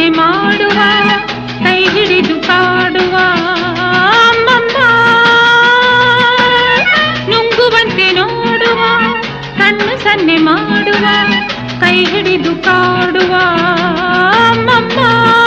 ಸನ್ನೆ ಮಾಡುವ ಕೈ ಹಿಡಿದು ಕಾಡುವ ಅಮ್ಮಮ್ಮ ನುಂಗುವಂತೆ ನೋಡುವ ಕಣ್ಣು ಸನ್ನೆ ಮಾಡುವ ಕೈ ಹಿಡಿದು ಕಾಡುವ ಅಮ್ಮಮ್ಮ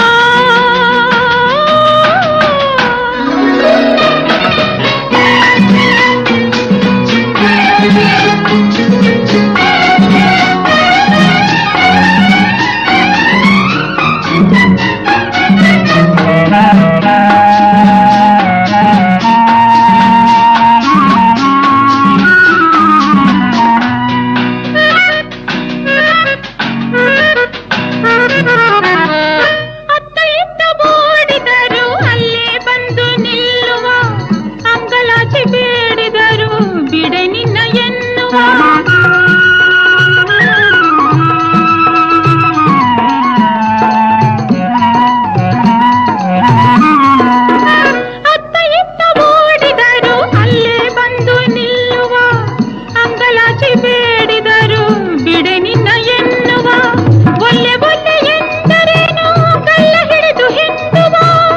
ಅತ್ತ ಇತ್ತ ಓಡಿದರು ಅಲ್ಲೇ ಬಂದು ನಿಲ್ಲುವ ಅಂಗಲಾಚಿ ಬೇಡಿದರು ಬಿಡೆ ನಿನ್ನ ಎನ್ನುವ ಅತ್ತ ಇತ್ತ ಓಡಿದರು ಅಲ್ಲೇ ಬಂದು ನಿಲ್ಲುವ ಅಂಗಲಾಚಿ ಬೇಡಿದರು ಬಿಡೆ ನಿನ್ನ ಎನ್ನುವ ಒಲ್ಲೆ ಒಲ್ಲೆ ಎಂದರೇನು ಕಲ್ಲ ಹಿಡಿದು ಹಿಂಡುವ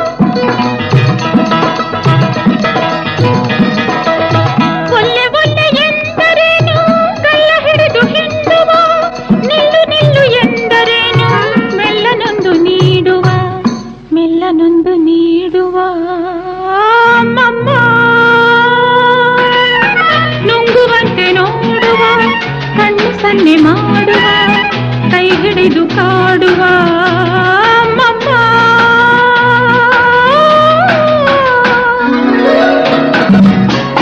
ಒಲ್ಲೆ ಒಲ್ಲೆ ಎಂದರೇನು ಕಲ್ಲ ಹಿಡಿದು ಹಿಂಡುವ ನಿಲ್ಲು ನಿಲ್ಲು ಎಂದರೇನು ಮೆಲ್ಲನೊಂದು ನೀಡುವ ಮೆಲ್ಲನೊಂದು ನೀಡುವ ಅಮ್ಮಮ್ಮ ನುಂಗುವಂತೆ ನೋಡುವ ಕಣ್ಣು ಸನ್ನೆ ಮಾಡುವ ಕೈ ಹಿಡಿದು ಕಾಡುವ ಅಮ್ಮಮ್ಮ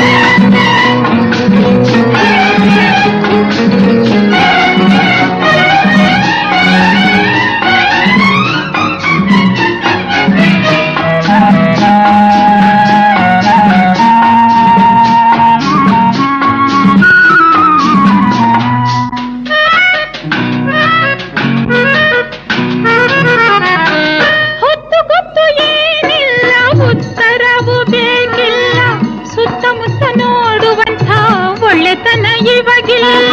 ಹೊತ್ತು ಗೊತ್ತು ಏನಿಲ್ಲ ಉತ್ತರವು ಬೇಕಿಲ್ಲ ಸುತ್ತಮುತ್ತ ನೋಡುವಂಥ ಒಳ್ಳೆತನ ಇವಾಗಿಲ್ಲ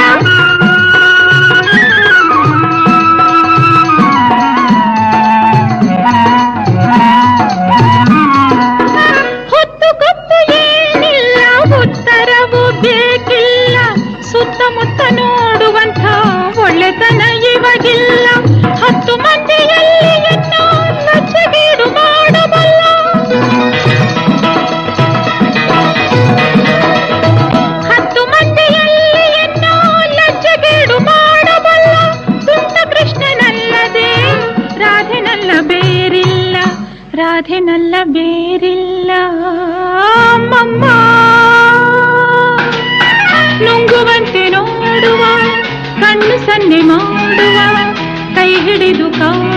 ಹೊತ್ತು ಗೊತ್ತು ಏನಿಲ್ಲ ಉತ್ತರವು ಬೇಕಿಲ್ಲ ಸುತ್ತಮುತ್ತ ನೋಡುವಂಥ ಒಳ್ಳೆತನ ಇವಾಗಿಲ್ಲ ಹತ್ತು ಮಂದಿಯಲ್ಲಿ ಎನ್ನೋ ಲಜ್ಜಗೇಡು ಮಾಡಬಲ್ಲ ಹತ್ತು ಮಂದಿಯಲ್ಲಿ ಎನ್ನೋ ಲಜ್ಜಗೇಡು ಮಾಡಬಲ್ಲ ತುಂಟ ಕೃಷ್ಣನಲ್ಲದೆ ರಾಧೆನಲ್ಲ ಬೇರಿಲ್ಲ ರಾಧೆನಲ್ಲ ಬೇರಿಲ್ಲ ಅಮ್ಮಮ್ಮ ನುಂಗುವಂತೆ ನೋಡುವ ಕಣ್ಣು ಸನ್ನೆ ಮಾಡುವ ಕೈ ಹಿಡಿದು ಕಾಡುವ